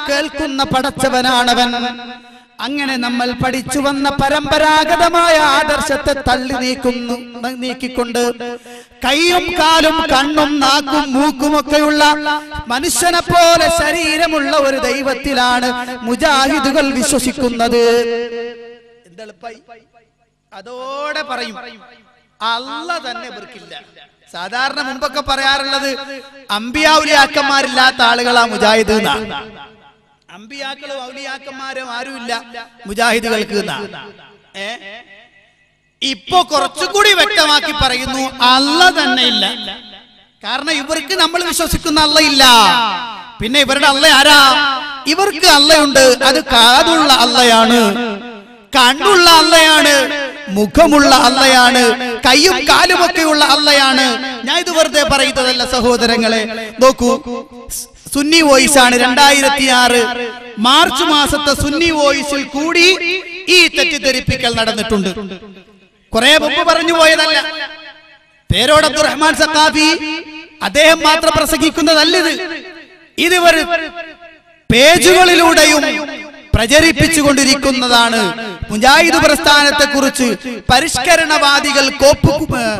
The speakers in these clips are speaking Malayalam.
കേൾക്കുന്ന പടച്ചവനാണവൻ അങ്ങനെ നമ്മൾ പഠിച്ചു വന്ന പരമ്പരാഗതമായ ആദർശത്തെ തള്ളി നീക്കുന്നു നീക്കിക്കൊണ്ട് കൈയും കാലും കണ്ണും നാക്കും മൂക്കുമൊക്കെയുള്ള മനുഷ്യനെ പോലെ ശരീരമുള്ള ഒരു ദൈവത്തിലാണ് മുജാഹിദുകൾ വിശ്വസിക്കുന്നത് എന്തെളുപ്പായി അതോടെ പറയും അല്ല തന്നെ ഇവർക്കില്ല സാധാരണ മുമ്പൊക്കെ പറയാറുള്ളത് അമ്പിയാവുലിയാക്കന്മാരില്ലാത്ത ആളുകളാ മുജാഹിദ് എന്നാണ് അമ്പിയാക്കളും ഔലിയാക്കന്മാരും ആരുമില്ല മുജാഹിദുകൾക്ക് എന്നാ. ഏ ഇപ്പൊ കുറച്ചുകൂടി വ്യക്തമാക്കി പറയുന്നു അല്ല തന്നെ ഇല്ല കാരണം ഇവർക്ക് നമ്മൾ വിശ്വസിക്കുന്ന അല്ല ഇല്ല പിന്നെ ഇവരുടെ അല്ല ആരാ ഇവർക്ക് അല്ലയുണ്ട് അത് കാതുള്ള അല്ലയാണ് കണ്ണുള്ള അല്ലയാണ് മുഖമുള്ള അല്ലയാണ് കയ്യും കാലുമൊക്കെയുള്ള അല്ലയാണ് ഞാൻ ഇത് വെറുതെ പറയുന്നതല്ല സഹോദരങ്ങളെ നോക്കൂ സുന്നി വോയിസ് ആണ് രണ്ടായിരത്തി ആറ് മാർച്ച് മാസത്തെ സുന്നി വോയിസിൽ കൂടി ഈ തെറ്റിദ്ധരിപ്പിക്കൽ നടന്നിട്ടുണ്ട് കുറെ മുമ്പ് പറഞ്ഞു പോയതല്ല പേരോട് അബ്ദുറഹ്മാൻ സക്കാഫി അദ്ദേഹം മാത്രം പ്രസംഗിക്കുന്നതല്ലിത് ഇത് ഇവർ പേജുകളിലൂടെയും പ്രചരിപ്പിച്ചുകൊണ്ടിരിക്കുന്നതാണ് മുജാഹിദ് പ്രസ്ഥാനത്തെ കുറിച്ച് പരിഷ്കരണവാദികൾ കോപ്പ്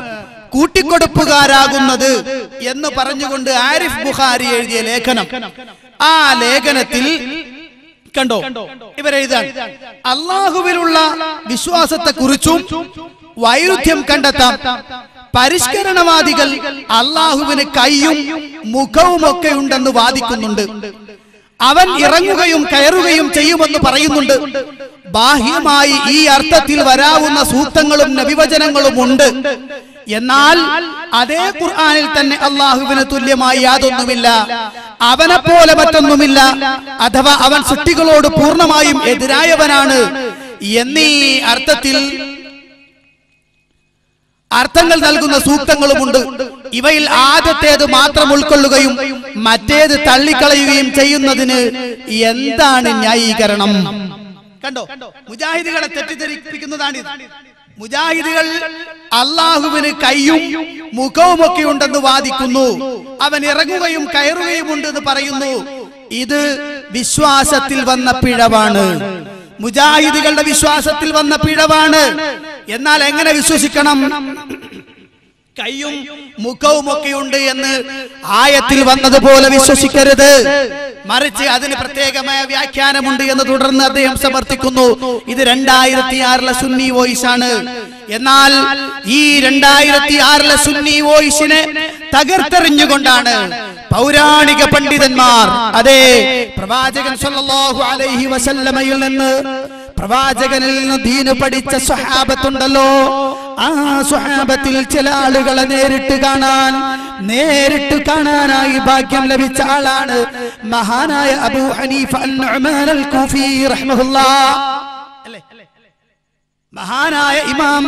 കൂട്ടിക്കൊടുപ്പുകാരാകുന്നത് എന്ന് പറഞ്ഞുകൊണ്ട് ആരിഫ് ബുഖാരി എഴുതിയ ലേഖനം ആ ലേഖനത്തിൽ കണ്ടോ ഇവരെഴുതാൻ അള്ളാഹുവിലുള്ള വിശ്വാസത്തെ കുറിച്ചും വൈരുദ്ധ്യം കണ്ടെത്താം പരിഷ്കരണവാദികൾ അള്ളാഹുവിന് കൈയും മുഖവും ഒക്കെ ഉണ്ടെന്ന് വാദിക്കുന്നുണ്ട് അവൻ ഇറങ്ങുകയും കയറുകയും ചെയ്യുമെന്ന് പറയുന്നുണ്ട് ബാഹ്യമായി ഈ അർത്ഥത്തിൽ വരാവുന്ന സൂക്തങ്ങളും നബിവചനങ്ങളും ഉണ്ട് എന്നാൽ അതേ ഖുർആനിൽ തന്നെ അള്ളാഹുവിന് തുല്യമായി യാതൊന്നുമില്ല അവനെ പോലെ മറ്റൊന്നുമില്ല അഥവാ അവൻ സൃഷ്ടികളോട് പൂർണ്ണമായും എതിരായവനാണ് എന്നീ അർത്ഥത്തിൽ അർത്ഥങ്ങൾ നൽകുന്ന സൂക്തങ്ങളുമുണ്ട് ഇവയിൽ ആദ്യത്തേത് മാത്രം ഉൾക്കൊള്ളുകയും മറ്റേത് തള്ളിക്കളയുകയും ചെയ്യുന്നതിന് എന്താണ് ന്യായീകരണം കണ്ടോ മുജാഹിദുകളെ തെറ്റിദ്ധരിപ്പിക്കുന്നതാണിത് മുജാഹിദുകൾ അള്ളാഹുവിന് കൈയും മുഖവും ഒക്കെ ഉണ്ടെന്ന് വാദിക്കുന്നു അവൻ ഇറങ്ങുകയും കയറുകയും ഉണ്ടെന്ന് പറയുന്നു ഇത് വിശ്വാസത്തിൽ വന്ന പിഴവാണ് മുജാഹിദുകളുടെ വിശ്വാസത്തിൽ വന്ന പിഴവാണ് എന്നാൽ എങ്ങനെ വിശ്വസിക്കണം കൈയും മുഖവും ഒക്കെ ഉണ്ട് എന്ന് ആയത്തിൽ വന്നതുപോലെ വിശ്വസിക്കരുത് മറിച്ച് അതിന് പ്രത്യേകമായ വ്യാഖ്യാനമുണ്ട് എന്ന് തുടർന്ന് അദ്ദേഹം സമർത്ഥിക്കുന്നു ഇത് രണ്ടായിരത്തി ആറിലെ സുന്നി വോയിസ് ആണ് എന്നാൽ ഈ രണ്ടായിരത്തി ആറിലെ സുന്നി വോയിസിനെ തകർത്തെറിഞ്ഞുകൊണ്ടാണ് പൗരാണിക പണ്ഡിതന്മാർ അതെ പ്രവാചകൻ സല്ലല്ലാഹു അലൈഹി വസല്ലമയിൽ നിന്ന് പ്രവാചകനിൽ നിന്ന് ദീന് പഠിച്ച സ്വഹാബത്തുണ്ടല്ലോ ആ സ്വഹാബത്തിൽ ചില ആളുകളെ നേരിട്ട് കാണാൻ നേരിട്ട് കാണാനായി ഭാഗ്യം ലഭിച്ച ആളാണ് മഹാനായ അബൂ ഹനീഫ അൻ-നുഅ്മാൻ അൽ-കൂഫി റഹ്മഹുല്ലാ അല്ലേ മഹാനായ ഇമാം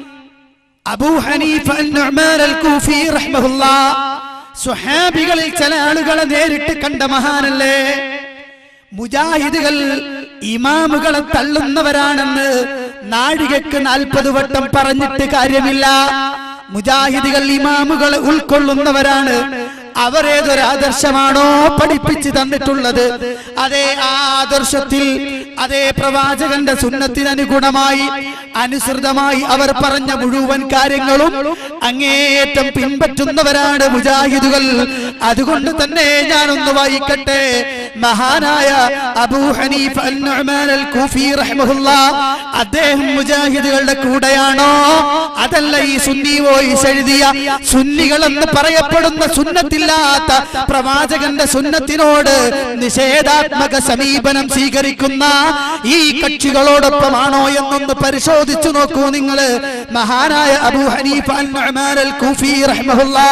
അബൂ ഹനീഫ അൻ-നുഅ്മാൻ അൽ-കൂഫി റഹ്മഹുല്ലാ സ്വഹാബികളിൽ ചില ആളുകളെ നേരിട്ട് കണ്ട മഹാനല്ലേ മുജാഹിദുകൾ ഇമാമുകളെ തള്ളുന്നവരാണെന്ന് നാഴികക്ക് നാൽപ്പത് വട്ടം പറഞ്ഞിട്ട് കാര്യമില്ല മുജാഹിദുകൾ ഇമാമുകളെ ഉൾക്കൊള്ളുന്നവരാണ് അവരേതൊരു ആദർശമാണോ പഠിപ്പിച്ചു തന്നിട്ടുള്ളത് അതേ ആ ആദർശത്തിൽ അതേ പ്രവാചകന്റെ സുന്നത്തിനനുഗുണമായി അനുസൃതമായി അവർ പറഞ്ഞ മുഴുവൻ കാര്യങ്ങളും അങ്ങേയറ്റം പിൻപറ്റുന്നവരാണ് മുജാഹിദുകൾ അതുകൊണ്ട് തന്നെ ഞാനൊന്ന് വായിക്കട്ടെ മഹാനായ അബൂ ഹനീഫ് അൻ-നുഅ്മാൻ അൽ-കൂഫി റഹ്മഹുല്ലാ അദ്ദേഹം മുജാഹിദുകളുടെ കൂടെയാണോ അതല്ല ഈ സുന്നി വോയിസ് എഴുതിയ സുന്നികൾ എന്ന് പറയപ്പെടുന്ന സുന്നത്തില്ലാത്ത പ്രവാചകന്റെ സുന്നത്തിനോട് നിഷേധാത്മക സമീപനം സ്വീകരിക്കുന്ന ഈ കക്ഷികളോടൊപ്പമാണോ എന്നൊന്ന് പരിശോധിച്ചു നോക്കൂ നിങ്ങൾ മഹാനായ അബൂ ഹനീഫ അൻ-നുഅ്മാൻ അൽ-കൂഫി റഹ്മഹുല്ലാ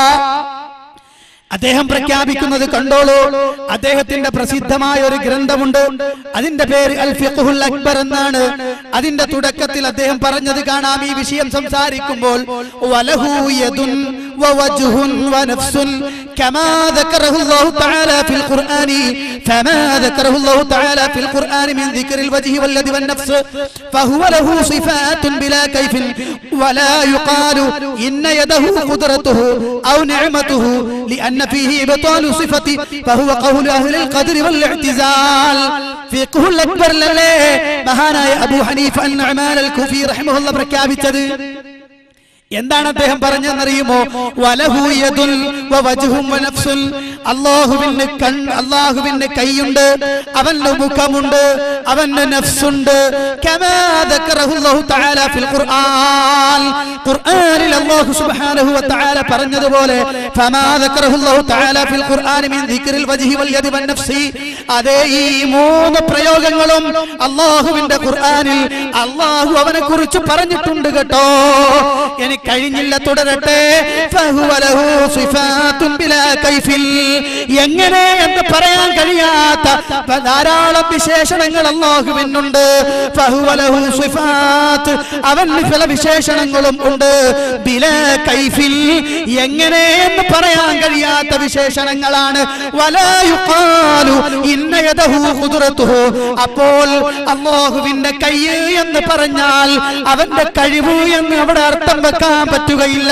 അദ്ദേഹം പ്രഖ്യാപിക്കുന്നത് കണ്ടോളൂ അദ്ദേഹത്തിന്റെ പ്രസിദ്ധമായ ഒരു ഗ്രന്ഥമുണ്ട് അതിന്റെ പേര് അൽ ഫിഖ്ഹുൽ അക്ബർ എന്നാണ് അതിന്റെ തുടക്കത്തിൽ അദ്ദേഹം പറഞ്ഞത് കാണാം ഈ വിഷയം സംസാരിക്കുമ്പോൾ വലഹു യദുൻ ووجه ونفس كما ذكره الله تعالى في القرآن فما ذكره الله تعالى في القرآن من ذكر الوجه واليد والنفس فهو له صفات بلا كيف ولا يقال إن يده قدرته أو نعمته لأن فيه إبطال صفة فهو قول أهل القدر والاعتزال فقه الأكبر لله മഹാനായ അബൂ ഹനീഫ അൽ നഅ്മാൻ അൽ കുഫി റഹിമഹുള്ള പ്രഖ്യാപിച്ചത് എന്താണ് അദ്ദേഹം പറഞ്ഞെന്നറിയുമോ വലഹു യദുൽ വവജ്ഹും വനഫ്സുൽ അല്ലാഹുവിന് കൺ അല്ലാഹുവിന് കൈയുണ്ട് അവന്റെ മുഖമുണ്ട് അവന്റെ നഫ്സുണ്ട് കമാ ദക്കറഹു അല്ലാഹു തആല ഫിൽ ഖുർആൻ ഖുർആനിൽ അല്ലാഹു സുബ്ഹാനഹു വ തആല പറഞ്ഞതുപോലെ ഫമാ ദക്കറഹു അല്ലാഹു തആല ഫിൽ ഖുർആൻ മിൻ ദിക്റിൽ വജ്ഹി വൽ യദി വൻ നഫ്സി അതേ ഈ മൂന്ന് പ്രയോഗങ്ങളും അല്ലാഹുവിന്റെ ഖുർആനിൽ അല്ലാഹു അവനെ കുറിച്ച് പറഞ്ഞിട്ടുണ്ട് കേട്ടോ എനിക്ക് കഴിഞ്ഞില്ല തുടരട്ടെ ഫഹുവ ലഹു സിഫാത്തുൻ ബിലാ കൈഫിൽ എങ്ങനെ എന്ന് പറയാൻ കഴിയാത്ത ധാരാളം വിശേഷണങ്ങൾ അല്ലാഹുവിനുണ്ട് ഫഹുവ ലഹു സിഫാത്ത് അവന് പല വിശേഷണങ്ങളും ഉണ്ട് ബിലാ കൈഫിൽ എങ്ങനെ എന്ന് പറയാൻ കഴിയാത്ത വിശേഷണങ്ങളാണ് വലാ യുഖാലു ഇന്ന യദഹു ഖുദ്റത്തുഹു അപ്പോൾ അല്ലാഹുവിന്റെ കൈ എന്ന് പറഞ്ഞാൽ അവന്റെ കഴിവ് എന്ന് അവിടെ അർത്ഥം വെക്കാൻ പറ്റുകയില്ല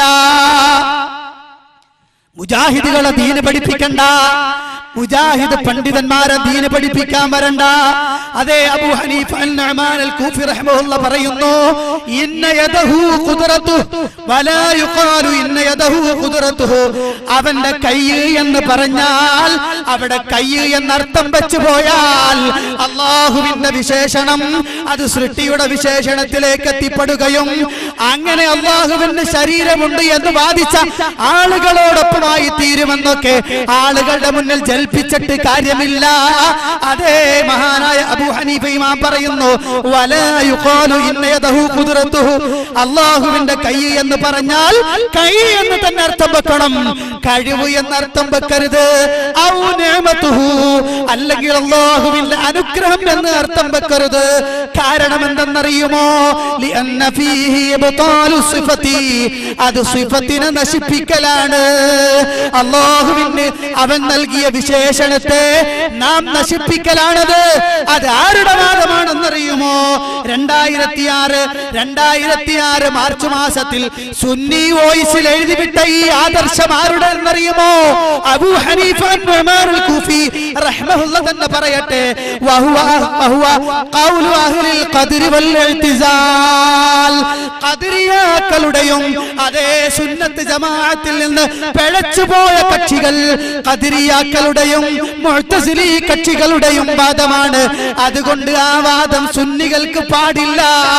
മുജാഹിദുകളെ ദീന് പഠിപ്പിക്കണ്ട മുജാഹിദ് പണ്ഡിതന്മാരെ ദീന് പഠിപ്പിക്കാൻ വരണ്ട അതേ അബൂ ഹനീഫ അൽ നഅ്മാൻ അൽ കൂഫി റഹ്മഹുള്ള പറയുന്നു ഇന്ന യദഹു ഖുദ്റത്തു വലാ യുഖാലു ഇന്ന യദഹു ഖുദ്റത്തുഹു അവന്റെ കൈ എന്ന് പറഞ്ഞാൽ അവിടെ കൈ എന്നർത്ഥം വെച്ചു പോയാൽ അള്ളാഹുവിന്റെ വിശേഷണം അത് സൃഷ്ടിയുടെ വിശേഷണത്തിലേക്ക് എത്തിപ്പെടുകയും അങ്ങനെ അള്ളാഹുവിന് ശരീരമുണ്ട് എന്ന് വാദിച്ച ആളുകളോടൊപ്പമായി തീരുമെന്നൊക്കെ ആളുകളുടെ മുന്നിൽ ജൽപ്പിച്ചിട്ട് കാര്യമില്ല അതേ മഹാനായ അബൂ ഹനീഫ ഇമാം പറയുന്നു വലാ യുഖാലു ഇന്ന യദഹു ഖുദ്റത്തുഹു അള്ളാഹുവിന്റെ കൈ എന്ന് പറഞ്ഞാൽ കൈ എന്ന് തന്നെ അർത്ഥം വെക്കണം കഴിവ് എന്നർത്ഥം വെക്കരുത് ഔ നിഅമതുഹു അല്ലെങ്കിൽ അള്ളാഹുവിന്റെ അനുഗ്രഹം എന്ന് അർത്ഥം വെക്കരുത് കാരണം എന്തെന്നറിയുമോ ലിഅന്ന ഫീഹി ഇബ്താലു സിഫതി അത് സിഫത്തിനെ നശിപ്പിക്കലാണ് അള്ളാഹുവിന് അവൻ നൽകിയ വിശേഷണത്തെ നാം നശിപ്പിക്കലാണത് അത് ആരുടെ വാദമാണെന്നറിയുമോ രണ്ടായിരത്തി ആറ് രണ്ടായിരത്തി ആറ് മാർച്ച് മാസത്തിൽ സുന്നി വോയിസിൽ എഴുതിവിട്ട ഈ ആദർശം ആരുടെ എന്നറിയുമോ അബൂ ഹനീഫ നുഅ്മാൻ അൽ കൂഫി റഹ്മഹുള്ള തന്നെ പറയട്ടെ വഹുവ വഹുവ ഖൗലു അഹ്ലിൽ ഖദ്രി വൽ ഇഅ്തിസാൽ ഖദ്രിയാക്കളുടെയും അതേ സുന്നത്ത് ജമാഅത്തിൽ നിന്ന് പിഴച്ചുപോയ കക്ഷികൾ ഖദ്രിയാക്കളുടെയും മുഅ്തസിലി കക്ഷികളുടെയും വാദമാണ് അതുകൊണ്ട് ആ വാദം സുന്നികൾക്ക് പാടില്ല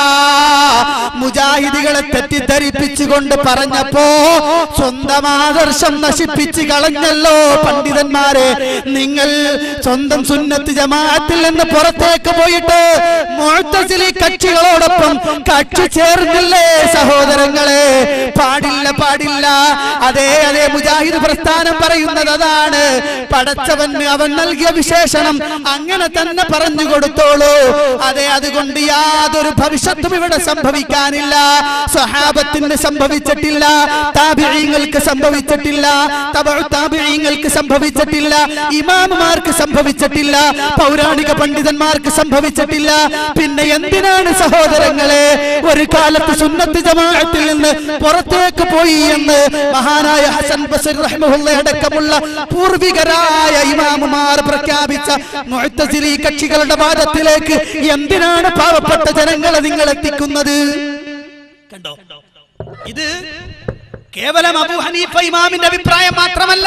മുജാഹിദികളെ തെറ്റിദ്ധരിപ്പിച്ചുകൊണ്ട് പറഞ്ഞപ്പോ സ്വന്തം ആദർശം നശിപ്പിച്ച് കളഞ്ഞല്ലോ പണ്ഡിതന്മാരെ നിങ്ങൾ സ്വന്തം സുന്നത്ത് ജമാഅത്തിൽ നിന്ന് പുറത്തേക്ക് പോയിട്ട് മുഅ്തസിലി കക്ഷികളോടൊപ്പം കക്ഷി ചേർന്നില്ലേ സഹോദരങ്ങളെ പാടില്ല പാടില്ല അതേ അതേ മുജാഹിദ് പ്രസ്ഥാനം പറയുന്നത് അതാണ് പടച്ചവന് അവൻ നൽകിയ വിശേഷണം അങ്ങനെ തന്നെ പറഞ്ഞു കൊടുത്തോളൂ അതെ അതുകൊണ്ട് യാതൊരു ഭവിഷ്യത്തും ഇവിടെ സംഭവിക്കാനില്ല സ്വഹാബത്തിന് സംഭവിച്ചിട്ടില്ല താപിഴീങ്ങൾക്ക് സംഭവിച്ചിട്ടില്ല തബഉ താപിഴീങ്ങൾക്ക് സംഭവിച്ചിട്ടില്ല ഇമാമുമാർക്ക് സംഭവിച്ചിട്ടില്ല പൗരാണിക പണ്ഡിതന്മാർക്ക് സംഭവിച്ചിട്ടില്ല പിന്നെ എന്തിനാണ് സഹോദരങ്ങളെ ഒരു കാലത്ത് സുന്നത്ത് ജമാഅത്തിൽ നിന്ന് പുറത്തേക്ക് പോയി എന്ന് മഹാനായ ഹസൻ ബസർ റഹ്മഹുള്ള അടക്കമുള്ള പൂർവികരായ ഇമാമുമാർ പ്രഖ്യാപിച്ച മുഅ്തസിലി കക്ഷികളുടെ വാദത്തിലേക്ക് എന്തിനാണ് പാവപ്പെട്ട ജനങ്ങളെ നിങ്ങൾ എത്തിക്കുന്നത് കണ്ടോ ഇത് കേവലം അബൂ ഹനീഫ ഇമാമിന്റെ അഭിപ്രായം മാത്രമല്ല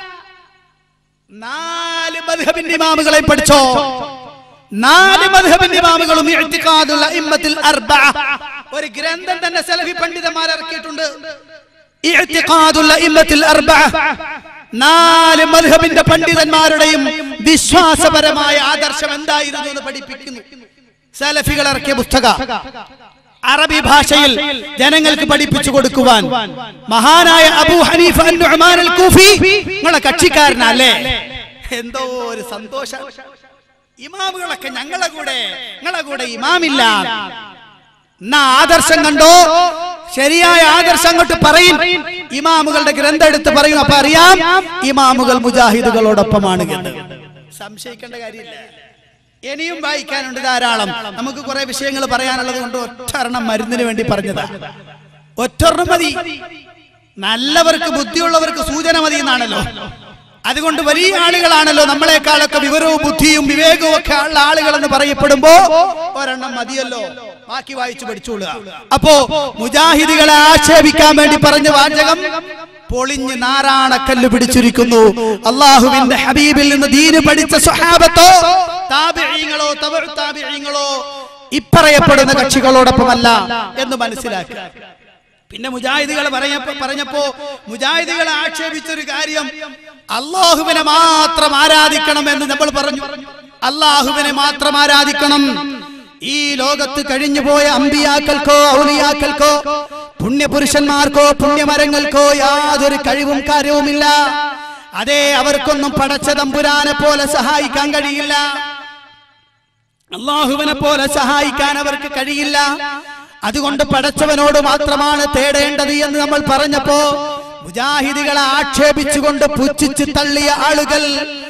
നാല് മദ്ഹബിന്റെ ഇമാമുകളെ പഠിച്ചോ നാല് മദ്ഹബിന്റെ ഇമാമുകളും ഇഅ്തിഖാദുൽ അഇമ്മത്തിൽ അർബഅ ഒരു ഗ്രന്ഥം തന്നെ സലഫി പണ്ഡിതന്മാർ ഇറക്കിയിട്ടുണ്ട് ഇഅ്തിഖാദുൽ അഇമ്മത്തിൽ അർബഅ നാല് മദ്ഹബിന്റെ പണ്ഡിതന്മാരുടെയും വിശ്വാസപരമായ ആദർശം എന്തായിരുന്നു എന്ന് പഠിപ്പിക്കുന്നു സലഫികൾ ഇറക്കിയ പുസ്തക അറബി ഭാഷയിൽ ജനങ്ങൾക്ക് പഠിപ്പിച്ചു കൊടുക്കുവാൻ മഹാനായ അബൂ ഹനീഫ അൻ-നുഅ്മാൻ അൽ-കൂഫി നിങ്ങളെ കക്ഷിക്കാരനല്ലേ എന്തോ ഒരു സന്തോഷം ഇമാമുകളൊക്കെ ഞങ്ങളെ കൂടെ നിങ്ങളെ കൂടെ ഇമാമില്ല എന്നാ ആദർശം കണ്ടോ ശരിയായ ആദർശം അങ്ങോട്ട് പറയും ഇമാമുകളുടെ ഗ്രന്ഥം എടുത്ത് പറയും അപ്പൊ അറിയാം ഇമാമുകൾ മുജാഹിദുകളോടൊപ്പമാണ് എന്ന് സംശയിക്കേണ്ട കാര്യമില്ല ഇനിയും വായിക്കാനുണ്ട് ധാരാളം നമുക്ക് കുറെ വിഷയങ്ങൾ പറയാനുള്ളത് കൊണ്ട് ഒറ്റൊരെണ്ണം മരുന്നിന് വേണ്ടി പറഞ്ഞതാ ഒറ്റൊരെണ്ണം മതി നല്ലവർക്ക് ബുദ്ധിയുള്ളവർക്ക് സൂചന മതി എന്നാണല്ലോ അതുകൊണ്ട് വലിയ ആളുകളാണല്ലോ നമ്മളെക്കാളൊക്കെ വിവരവും ബുദ്ധിയും വിവേകവും ഒക്കെ ഉള്ള ആളുകൾ എന്ന് പറയപ്പെടുമ്പോ ഒരെണ്ണം മതിയല്ലോ ബാക്കി വായിച്ചു പഠിച്ചോളുക അപ്പോ മുജാഹിദികളെ ആക്ഷേപിക്കാൻ വേണ്ടി പറഞ്ഞ വാചകം പൊളിഞ്ഞ് നാരാണക്കല്ല് പിടിച്ചിരിക്കുന്നു അള്ളാഹുവിന്റെ ഹബീബിൽ നിന്ന് ദീന് പഠിച്ച സ്വഹാബത്തോ താബിഈങ്ങളോ തബഉ താബിഈങ്ങളോ ഇപ്പറയപ്പെടുന്ന കക്ഷികളോടൊപ്പമല്ല എന്ന് മനസ്സിലാക്കുക പിന്നെ മുജാഹിദികൾ പറഞ്ഞപ്പോ പറഞ്ഞപ്പോ മുജാഹിദികളെ ആക്ഷേപിച്ചൊരു കാര്യം അള്ളാഹുവിനെ മാത്രം ആരാധിക്കണം എന്ന് നമ്മൾ പറഞ്ഞു അള്ളാഹുവിനെ മാത്രം ആരാധിക്കണം ഈ ലോകത്ത് കഴിഞ്ഞുപോയ അമ്പിയാക്കൾക്കോ ഔലിയാക്കൾക്കോ പുണ്യപുരുഷന്മാർക്കോ പുണ്യമരങ്ങൾക്കോ യാതൊരു കഴിവും കാര്യവുമില്ല അതേ അവർക്കൊന്നും പടച്ച തമ്പുരാനെ പോലെ സഹായിക്കാൻ കഴിയില്ല അള്ളാഹുവിനെ പോലെ സഹായിക്കാൻ അവർക്ക് കഴിയില്ല അതുകൊണ്ട് പടച്ചവനോട് മാത്രമാണ് തേടേണ്ടത് എന്ന് നമ്മൾ പറഞ്ഞപ്പോ മുജാഹിദികളെ ആക്ഷേപിച്ചുകൊണ്ട് പുച്ഛിച്ച് തള്ളിയ ആളുകൾ